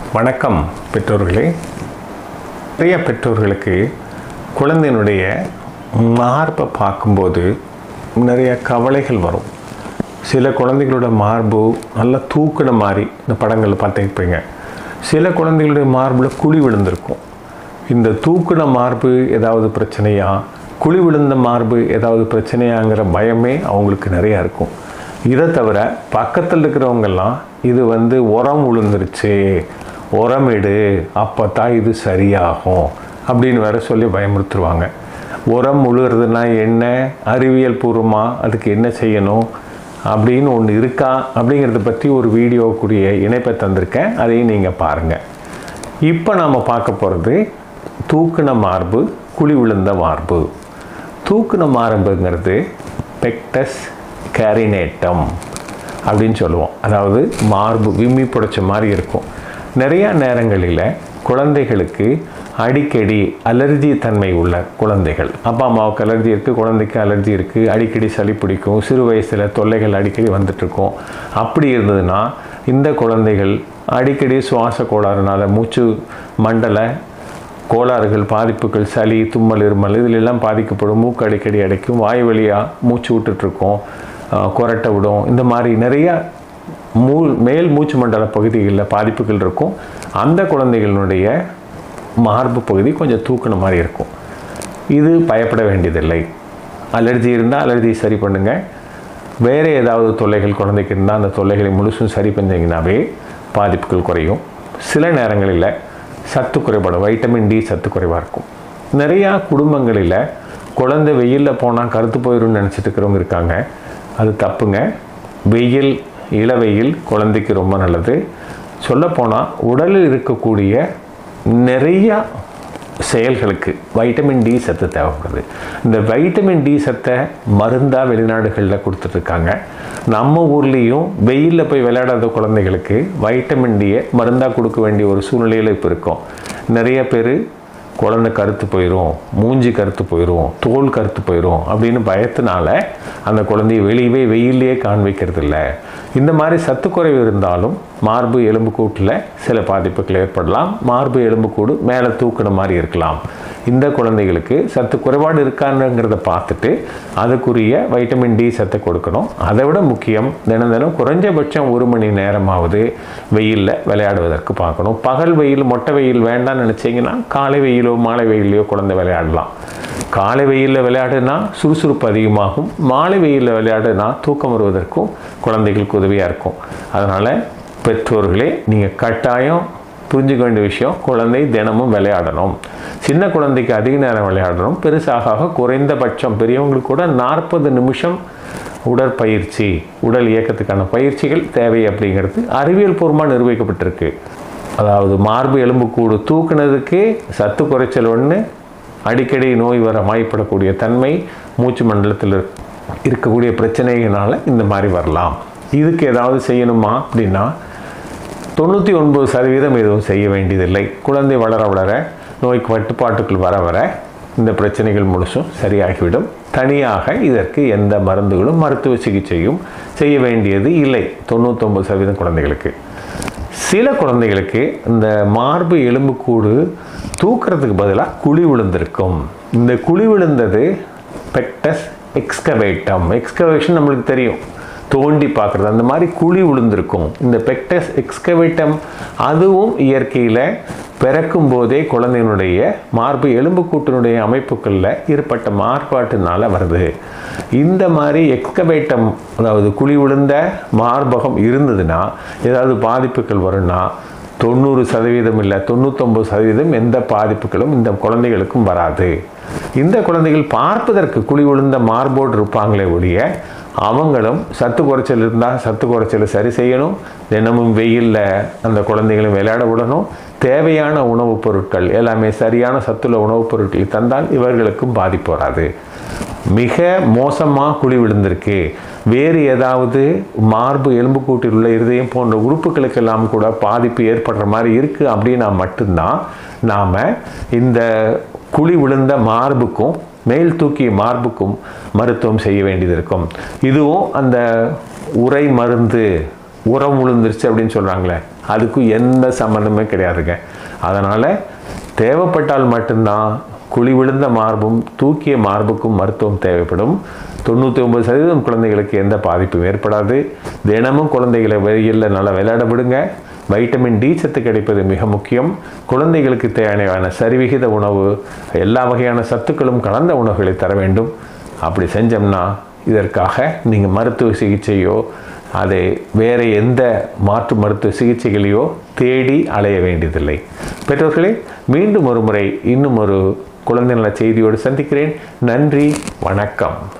வணக்கம் பெற்றோர்களே நிறைய பெற்றோர்களுக்கு குழந்தையினுடைய மார்பை பார்க்கும்போது நிறைய கவலைகள் வரும் சில குழந்தைகளோட மார்பு நல்லா தூக்குன மாதிரி இந்த படங்களில் பார்த்துருப்பீங்க சில குழந்தைகளுடைய மார்பில் குழி விழுந்திருக்கும் இந்த தூக்குன மார்பு ஏதாவது பிரச்சனையா குழி விழுந்த மார்பு ஏதாவது பிரச்சனையாங்கிற பயமே அவங்களுக்கு நிறையா இருக்கும் இதை தவிர பக்கத்தில் இருக்கிறவங்கெல்லாம் இது வந்து உரம் விழுந்துருச்சு உரமிடு அப்போ தான் இது சரியாகும் அப்படின்னு வேற சொல்லி பயமுறுத்துருவாங்க உரம் உழுகிறதுனா என்ன அறிவியல் பூர்வமாக அதுக்கு என்ன செய்யணும் அப்படின்னு ஒன்று இருக்கா அப்படிங்கிறத பற்றி ஒரு வீடியோக்குரிய இணைப்பை தந்திருக்கேன் அதையும் நீங்கள் பாருங்கள் இப்போ நாம் பார்க்க போகிறது தூக்குன மார்பு குழி விழுந்த மார்பு தூக்குன மார்புங்கிறது பெக்டஸ் கேரினேட்டம் அப்படின்னு சொல்லுவோம் அதாவது மார்பு விம்மி புடைச்ச மாதிரி இருக்கும் நிறையா நேரங்களில் குழந்தைகளுக்கு அடிக்கடி அலர்ஜி தன்மை உள்ள குழந்தைகள் அப்பா அம்மாவுக்கு அலர்ஜி இருக்குது குழந்தைக்கு அலர்ஜி இருக்குது அடிக்கடி சளி பிடிக்கும் சிறு வயசில் தொல்லைகள் அடிக்கடி வந்துட்டுருக்கும் அப்படி இருந்ததுன்னா இந்த குழந்தைகள் அடிக்கடி சுவாச கோளாறுனால மூச்சு மண்டல கோளாறுகள் பாதிப்புகள் சளி தும்மல் இருமல் இதிலெல்லாம் பாதிக்கப்படும் மூக்கு அடிக்கடி அடைக்கும் வாய் வழியாக மூச்சு விட்டுட்ருக்கோம் கொரட்டை விடும் இந்த மாதிரி நிறையா மூ மேல் மூச்சு மண்டல பகுதிகளில் பாதிப்புகள் இருக்கும் அந்த குழந்தைகளுடைய மார்பு பகுதி கொஞ்சம் தூக்குன மாதிரி இருக்கும் இது பயப்பட வேண்டியதில்லை அலர்ஜி இருந்தால் அலர்ஜி சரி பண்ணுங்கள் வேறு ஏதாவது தொல்லைகள் குழந்தைக்கு இருந்தால் அந்த தொல்லைகளை முழுசும் சரி பண்ணிங்கனாவே பாதிப்புகள் குறையும் சில நேரங்களில் சத்து குறைபாடு வைட்டமின் டி சத்து குறைவாக இருக்கும் நிறையா குடும்பங்களில் குழந்தை வெயிலில் போனால் கருத்து போயிடும்னு நினச்சிட்டு இருக்கிறவங்க இருக்காங்க அது தப்புங்க வெயில் இளவெயில் குழந்தைக்கு ரொம்ப நல்லது சொல்லப்போனால் உடலில் இருக்கக்கூடிய நிறையா செயல்களுக்கு வைட்டமின் டி சத்து தேவைப்படுது இந்த வைட்டமின் டி சத்தை மருந்தாக வெளிநாடுகளில் கொடுத்துட்ருக்காங்க நம்ம ஊர்லேயும் வெயிலில் போய் விளையாடாத குழந்தைகளுக்கு வைட்டமின் டியை மருந்தாக கொடுக்க வேண்டிய ஒரு சூழ்நிலையில் இப்போ இருக்கும் நிறைய பேர் குழந்தை கருத்து போயிடும் மூஞ்சி கருத்து போயிடும் தோல் கருத்து போயிடும் அப்படின்னு பயத்தினால அந்த குழந்தைய வெளியவே வெயிலே காண்பிக்கிறது இல்லை இந்த மாதிரி சத்துக்குறைவு இருந்தாலும் மார்பு எலும்புக்கூட்டில் சில பாதிப்புகள் ஏற்படலாம் மார்பு எலும்புக்கூடு மேலே தூக்குன மாதிரி இருக்கலாம் இந்த குழந்தைகளுக்கு சத்து குறைபாடு இருக்கானுங்கிறத பார்த்துட்டு அதுக்குரிய வைட்டமின் டி சத்தை கொடுக்கணும் அதை விட முக்கியம் தினம் தினம் குறைஞ்சபட்சம் ஒரு மணி நேரமாவது வெயிலில் விளையாடுவதற்கு பார்க்கணும் பகல் வெயில் மொட்டை வெயில் வேண்டாம்னு நினச்சிங்கன்னா காலை வெயிலோ மாலை வெயிலையோ குழந்தை விளையாடலாம் காலை வெயிலில் விளையாடுனா சுறுசுறுப்பு அதிகமாகும் மாலை வெயிலில் விளையாடுனா தூக்கம் வருவதற்கும் குழந்தைகளுக்கு உதவியாக இருக்கும் அதனால் பெற்றோர்களே நீங்கள் கட்டாயம் புரிஞ்சுக்க வேண்டிய விஷயம் குழந்தை தினமும் விளையாடணும் சின்ன குழந்தைக்கு அதிக நேரம் விளையாடணும் பெருசாக ஆக குறைந்தபட்சம் பெரியவங்களுக்கு கூட நாற்பது நிமிஷம் உடற்பயிற்சி உடல் இயக்கத்துக்கான பயிற்சிகள் தேவை அப்படிங்கிறது அறிவியல் பூர்வமாக நிரூபிக்கப்பட்டிருக்கு அதாவது மார்பு எலும்புக்கூடு தூக்குனதுக்கு சத்து குறைச்சல் ஒன்று அடிக்கடி நோய் வர வாய்ப்படக்கூடிய தன்மை மூச்சு மண்டலத்தில் இருக்கக்கூடிய பிரச்சனைகளால் இந்த மாதிரி வரலாம் இதுக்கு ஏதாவது செய்யணுமா அப்படின்னா தொண்ணூற்றி ஒன்பது சதவீதம் எதுவும் செய்ய வேண்டியதில்லை குழந்தை வளர வளர நோய்க்கு கட்டுப்பாட்டுக்குள் வர வர இந்த பிரச்சனைகள் முழுசும் சரியாகிவிடும் தனியாக இதற்கு எந்த மருந்துகளும் மருத்துவ சிகிச்சையும் செய்ய வேண்டியது இல்லை தொண்ணூத்தொம்பது சதவீதம் குழந்தைகளுக்கு சில குழந்தைகளுக்கு இந்த மார்பு எலும்புக்கூடு தூக்கிறதுக்கு பதிலாக குழி விழுந்திருக்கும் இந்த குழி விழுந்தது பெக்டஸ் எக்ஸ்கவேட்டம் எக்ஸ்கவேஷன் நம்மளுக்கு தெரியும் தோண்டி பார்க்குறது அந்த மாதிரி குழி விழுந்திருக்கும் இந்த பெக்டஸ் எக்ஸ்கவேட்டம் அதுவும் இயற்கையில் பிறக்கும் போதே குழந்தையினுடைய மார்பு எலும்புக்கூட்டினுடைய அமைப்புகளில் ஏற்பட்ட மாறுபாட்டுனால வருது இந்த மாதிரி எக்ஸ்கவேட்டம் அதாவது குழி விழுந்த மார்பகம் இருந்ததுன்னா ஏதாவது பாதிப்புகள் வரும்னா தொண்ணூறு சதவீதம் இல்லை தொண்ணூத்தொம்பது சதவீதம் எந்த பாதிப்புகளும் இந்த குழந்தைகளுக்கும் வராது இந்த குழந்தைகள் பார்ப்பதற்கு குழி விழுந்த மார்போடு இருப்பாங்களே ஒழிய அவங்களும் சத்து குறைச்சல் இருந்தால் சத்து குறைச்சலை சரி செய்யணும் தினமும் வெயிலில் அந்த குழந்தைகளும் விளையாட விடணும் தேவையான உணவுப் பொருட்கள் எல்லாமே சரியான சத்துள்ள உணவுப் பொருட்களை தந்தால் இவர்களுக்கும் பாதிப்பு வராது மிக மோசமாக குழி விழுந்திருக்கு வேறு ஏதாவது மார்பு எலும்புக்கூட்டில் உள்ள இருதயம் போன்ற உறுப்புகளுக்கெல்லாம் கூட பாதிப்பு ஏற்படுற மாதிரி இருக்குது அப்படின்னா மட்டும்தான் நாம் இந்த குழி விழுந்த மார்புக்கும் மேல் தூக்கிய மார்புக்கும் மருத்துவம் செய்ய வேண்டியது இருக்கும் இதுவும் அந்த உரை மருந்து உரம் விழுந்துருச்சு அப்படின்னு சொல்கிறாங்களே அதுக்கும் எந்த சம்மந்தமே கிடையாதுங்க அதனால் தேவைப்பட்டால் மட்டும்தான் குழி விழுந்த மார்பும் தூக்கிய மார்புக்கும் மருத்துவம் தேவைப்படும் தொண்ணூற்றி ஒன்பது சதவீதம் குழந்தைகளுக்கு எந்த பாதிப்பும் ஏற்படாது தினமும் குழந்தைகளை வெயிலில் நல்லா விளையாட விடுங்க வைட்டமின் டி சத்து கிடைப்பது மிக முக்கியம் குழந்தைகளுக்கு தேவையான சரிவிகித உணவு எல்லா வகையான சத்துக்களும் கலந்த உணவுகளை தர வேண்டும் அப்படி செஞ்சோம்னா இதற்காக நீங்கள் மருத்துவ சிகிச்சையோ அதை வேறு எந்த மாற்று மருத்துவ சிகிச்சைகளையோ தேடி அலைய வேண்டியதில்லை பெற்றோர்களே மீண்டும் ஒரு முறை இன்னும் ஒரு குழந்தை நல செய்தியோடு சந்திக்கிறேன் நன்றி வணக்கம்